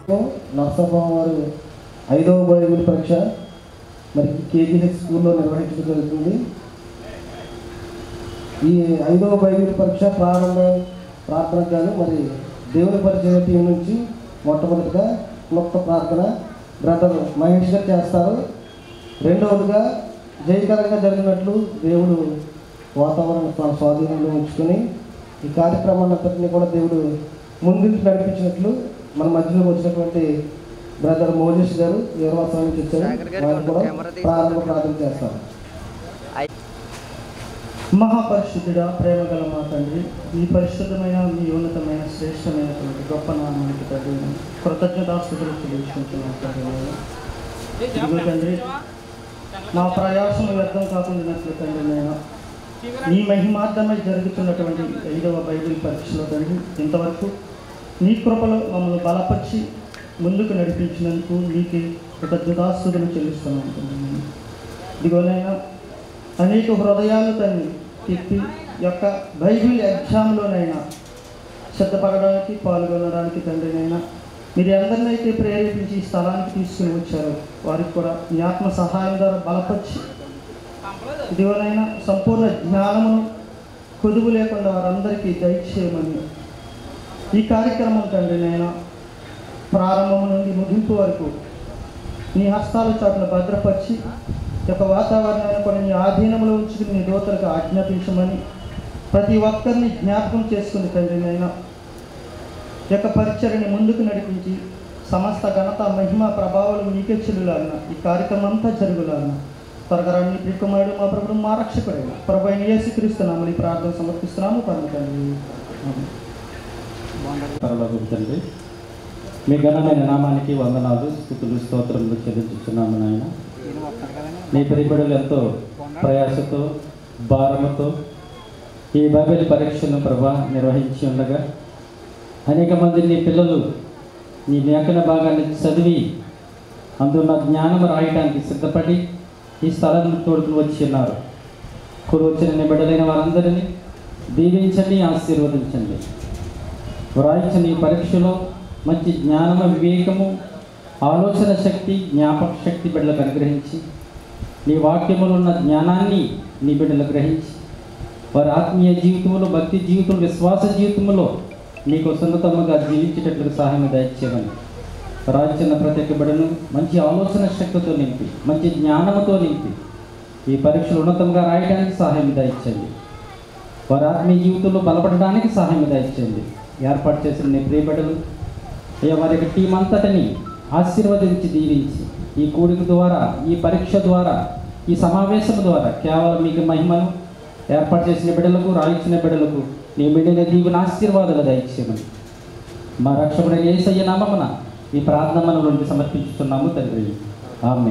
నర్సాపురం వారు ఐదవ బైబిల్ పరీక్ష మరి కేజీహెచ్ స్కూల్లో నిర్వహించడం జరుగుతుంది ఈ ఐదవ బైబిల్ పరీక్ష ప్రారంభ ప్రార్థన కానీ మరి దేవుని పరిచయ టీం నుంచి మొట్టమొదటిగా క్లుప్త ప్రార్థన బ్రదర్ మహేష్ గారు చేస్తారు రెండవదిగా జయకరంగా జరిగినట్లు దేవుడు వాతావరణం తన స్వాధీనంలో ఉంచుకొని ఈ కార్యక్రమాన్ని అంతటినీ కూడా దేవుడు ముందుకు నడిపించినట్లు మన మధ్యలోకి వచ్చినటువంటి బ్రదర్ మోజేష్ గారు యువవాసం నుంచి వచ్చారు సాగర్ గారికి వారు కూడా కెమెరా తీసి ప్రారంభ ప్రార్థన చేస్తారు మహాపరిశుద్ధుడా ప్రేమ గల మా తండ్రి ఈ పరిశుద్ధమైన మీ ఉన్నతమైన శ్రేష్టమైనటువంటి గొప్ప నామానికి తండ్రి కృతజ్ఞతాస్థుతులు చెల్లించుకుంటున్నాం తండ్రి ఇదిగో తండ్రి మా ప్రయాసం వ్యర్థం కాకుండా తండ్రి నేను నీ మహిమార్థమై జరుగుతున్నటువంటి ఐదవ బైబిల్ పరీక్షలో తండ్రి ఇంతవరకు నీ కృపలో మమ్మల్ని బలపరిచి ముందుకు నడిపించినందుకు నీకు కృతజ్ఞతాస్థుతులు చెల్లిస్తున్నాం తండ్రి ఇదిగోనైనా అనేక హృదయాలు తన్ని తిప్పి యొక్క బైబిల్ ఎగ్జామ్లోనైనా సిద్ధపడడానికి పాల్గొనడానికి తండ్రినైనా మీరు ఎందరినైతే ప్రేరేపించి ఈ స్థలానికి తీసుకుని వచ్చారో వారికి కూడా మీ ఆత్మ సహాయం ద్వారా బలపరిచి ఇదివరైనా సంపూర్ణ జ్ఞానమును కొదువు లేకుండా వారందరికీ దయచేయమని ఈ కార్యక్రమం తండ్రినైనా ప్రారంభం నుండి ముగింపు వరకు నీ హస్తాల చాటును భద్రపరిచి ఈ యొక్క వాతావరణాన్ని కూడా నీ ఆధీనంలో ఉంచుకుని నీ దోతలకు ఆజ్ఞాపించమని ప్రతి ఒక్కరిని జ్ఞాపకం చేసుకుని తండ్రినైనా ఈ యొక్క పరిచయని ముందుకు నడిపించి సమస్త ఘనత మహిమ ప్రభావాలు నీకే చెల్లులాగిన ఈ కార్యక్రమం అంతా జరుగులాగిన త్వరగా రండి ప్రియకుమారుడు మా ప్రభుడు మా రక్షకుడైన ప్రభు అయిన యేసుక్రీస్తున్నాము ఈ ప్రార్థన సమర్పిస్తున్నాము పరమ తండ్రి ఆమేన్. పరలోకపు తండ్రి మీ ఘనమైన నామానికి వందనాలు స్థుతులు స్తోత్రములు చెల్లించుతున్నాము నాయన నీ పరిబడులు ఎంతో ప్రయాసతో భారముతో ఈ బైబిల్ పరీక్షను ప్రభా నిర్వహించి ఉండగా అనేక మంది నీ పిల్లలు నీ లేఖన భాగాన్ని చదివి అందున్న జ్ఞానం రాయడానికి సిద్ధపడి ఈ స్థలాన్ని తోడుకుని వచ్చి ఉన్నారు కురు వచ్చిన నిబడలైన వారందరినీ దీవించండి ఆశీర్వదించండి వ్రాయించిన ఈ పరీక్షలో మంచి జ్ఞానము వివేకము ఆలోచన శక్తి జ్ఞాపక శక్తి బిడ్డలకు అనుగ్రహించి నీ వాక్యములో ఉన్న జ్ఞానాన్ని నీ బిడ్డలు గ్రహించి వారి ఆత్మీయ జీవితంలో భక్తి జీవితం విశ్వాస జీవితంలో నీకు సున్నతముగా జీవించేటట్లుగా సహాయం దయచేయమని రాయించిన ప్రతి ఒక్క బిడ్డను మంచి ఆలోచన శక్తితో నింపి మంచి జ్ఞానముతో నింపి ఈ పరీక్షలు ఉన్నతంగా రాయడానికి సహాయం దయచేయండి వారి ఆత్మీయ జీవితంలో బలపడడానికి సహాయం దయచేయండి ఏర్పాటు చేసిన నీ ప్రియబిడ్డలు అయ్యా వారి యొక్క టీం అంతటిని ఆశీర్వదించి దీవించి ఈ కూడిక ద్వారా ఈ పరీక్ష ద్వారా ఈ సమావేశం ద్వారా కేవలం మీకు మహిమను ఏర్పాటు చేసిన బిడ్డలకు రాయించిన బిడ్డలకు నీ బిడ్డల దీవుని ఆశీర్వాదాలు దయచేయమని మా రక్షకుడైన యేసయ్య నామమున ఈ ప్రార్థన మన నుండి సమర్పించుతున్నాము తండ్రి ఆమె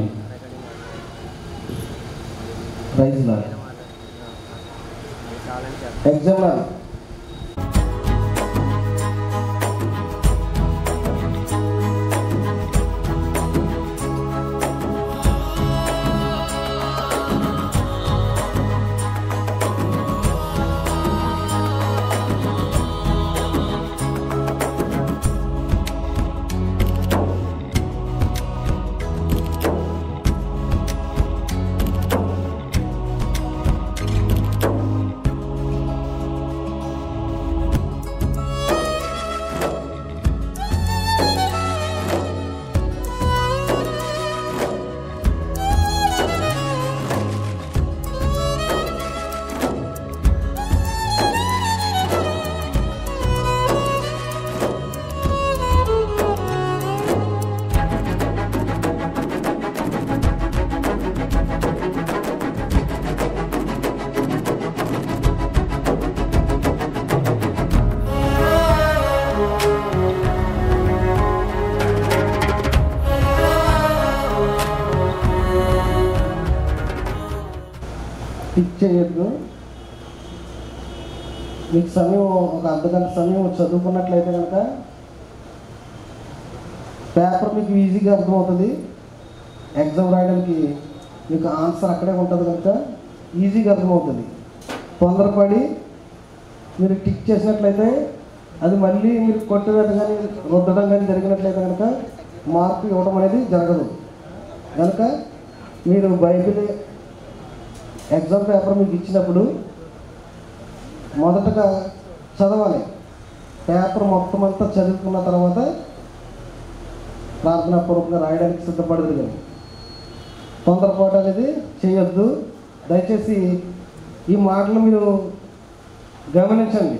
ప్రైజ్ లాడ్ ఎగ్జామ్ లాడ్ పిక్ చేయొద్దు మీకు సమయం ఒక అర్ధగంట సమయం చదువుకున్నట్లయితే కనుక పేపర్ మీకు ఈజీగా అర్థమవుతుంది ఎగ్జామ్ రాయడానికి మీకు ఆన్సర్ అక్కడే ఉంటుంది కనుక ఈజీగా అర్థమవుతుంది తొందరపడి మీరు టిక్ చేసినట్లయితే అది మళ్ళీ మీరు కొట్టవేత కానీ రుద్దడం కానీ జరిగినట్లయితే కనుక మార్పు ఇవ్వడం అనేది జరగదు కనుక మీరు బైబిల్ ఎగ్జామ్ పేపర్ మీకు ఇచ్చినప్పుడు మొదటగా చదవాలి పేపర్ మొత్తం అంతా చదువుకున్న తర్వాత ప్రార్థనాపూర్వకంగా రాయడానికి సిద్ధపడదు కానీ తొందరపాటు అనేది చేయొద్దు దయచేసి ఈ మాటలు మీరు గమనించండి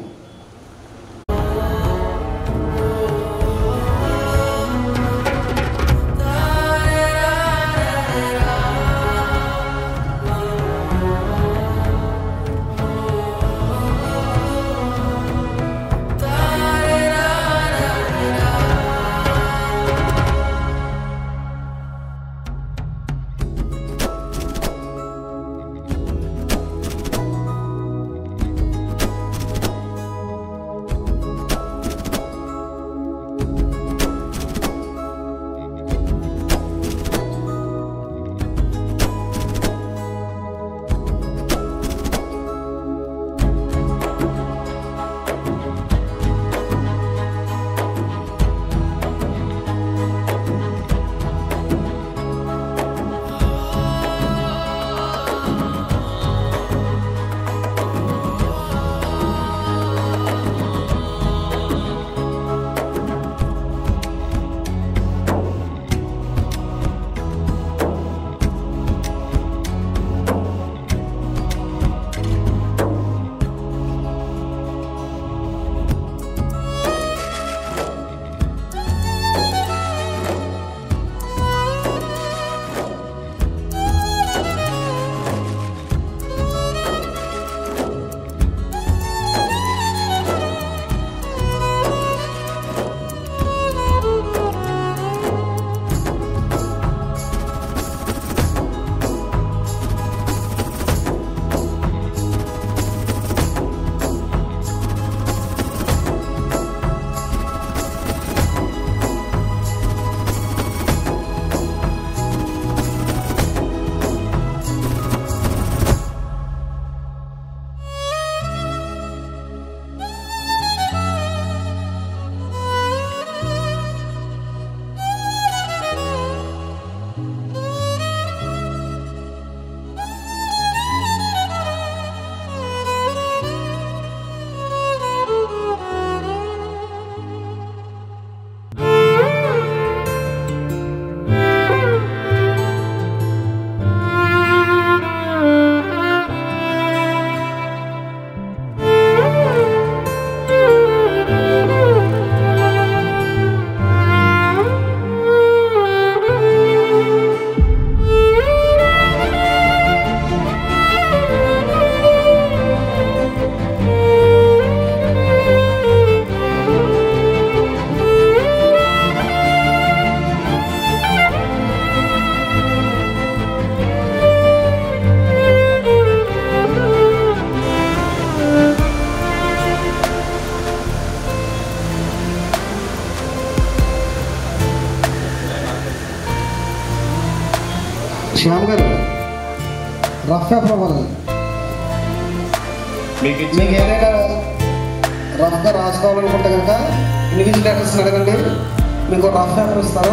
శ్యామ్ గారు రఫ్ పేపర్ ఇవ్వాలి మీకు మీకు ఇచ్చిన ఏదైనా రఫ్గా రాసుకోవాలనుకుంటే కనుక ఇన్విజిలేటర్స్ అడగండి మీకు రఫ్ పేపర్ ఇస్తారు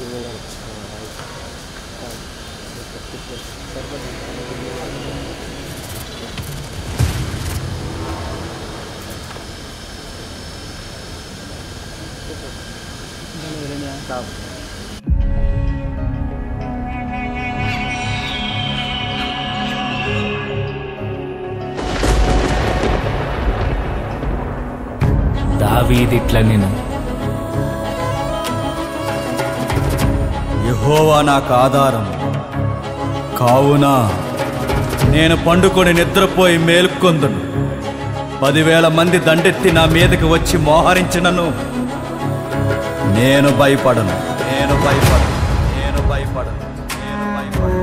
దావీదిట్ల నేను యెహోవా నాకు ఆధారం కావున నేను పండుకొని నిద్రపోయి మేలుకొందును పదివేల మంది దండెత్తి నా మీదకి వచ్చి మోహరించినను నేను భయపడను నేను భయపడను నేను భయపడను నేను భయపడను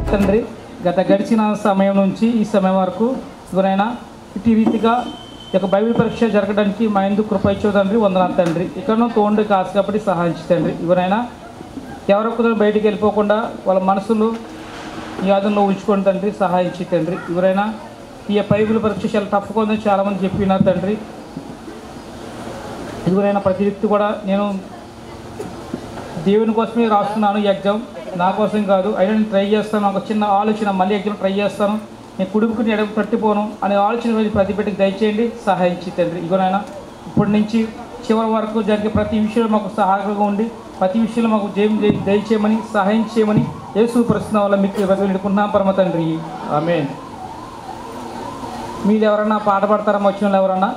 తండ్రి గత గడిచిన సమయం నుంచి ఈ సమయం వరకు ఇవరైనా ఇటు రీతిగా ఈ యొక్క బైబిల్ పరీక్ష జరగడానికి మా ఎందుకు కృప ఇచ్చే తండ్రి వందనాలు తండ్రి ఇక్కడ తోండు కాసు కాబట్టి సహాయం తండ్రి ఇవరైనా ఎవరొక్కరు బయటికి వెళ్ళిపోకుండా వాళ్ళ మనసులు ఈ ఆదంలో ఉంచుకోండి తండ్రి సహాయం చేయి తండ్రి ఎవరైనా ఈ బైబిల్ పరీక్ష చాలా టఫ్గా ఉందని చాలామంది చెప్పినారు తండ్రి ఎవరైనా ప్రతి వ్యక్తి కూడా నేను దేవుని కోసమే రాస్తున్నాను ఈ ఎగ్జామ్ నా కోసం కాదు అయినా నేను ట్రై చేస్తాను ఒక చిన్న ఆలోచన మళ్ళీ ఎగ్జామ్ ట్రై చేస్తాను నేను కుడుపుకుని ఎడమ తట్టిపోను అనే ఆలోచన మీద ప్రతి బిడ్డకి దయచేయండి సహాయించి తండ్రి ఇగోనైనా ఇప్పటి నుంచి చివరి వరకు జరిగే ప్రతి విషయంలో మాకు సహాయకంగా ఉండి ప్రతి విషయంలో మాకు జయం దయ- దయచేయమని సహాయం చేయమని యేసు ప్రశ్న వల్ల మీకు వెళ్ళుకుంటున్నాం పరమ తండ్రి ఆమె మీరు ఎవరన్నా పాట పాడతారా వచ్చిన వాళ్ళు ఎవరన్నా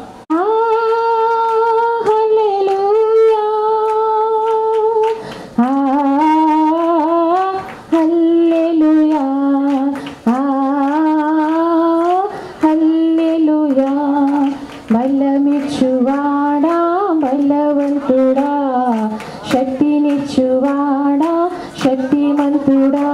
బలమిచ్చువాడా బలవంతుడా శక్తినిచ్చువాడా శక్తిమంతుడా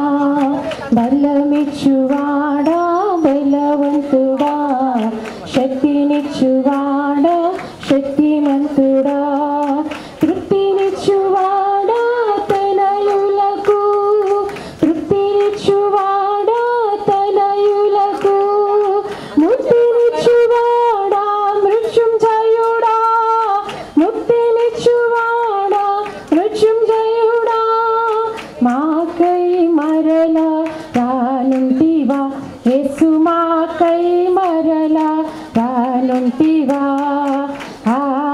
బలమిచ్చువాడా బలవంతుడా శక్తినిచ్చువాడా శక్తిమంతుడా తృప్తినిచ్చువాడా తనయులకు తృప్తినిచ్చువాడా తనయులకు ముక్తినిచ్చువాడా మృత్యుంజయుడా ముక్తినిచ్చువాడా మృత్యుంజయుడా మాకై మరల రానుంటివా యేసు మాకై మరల రానుంటివా ఆ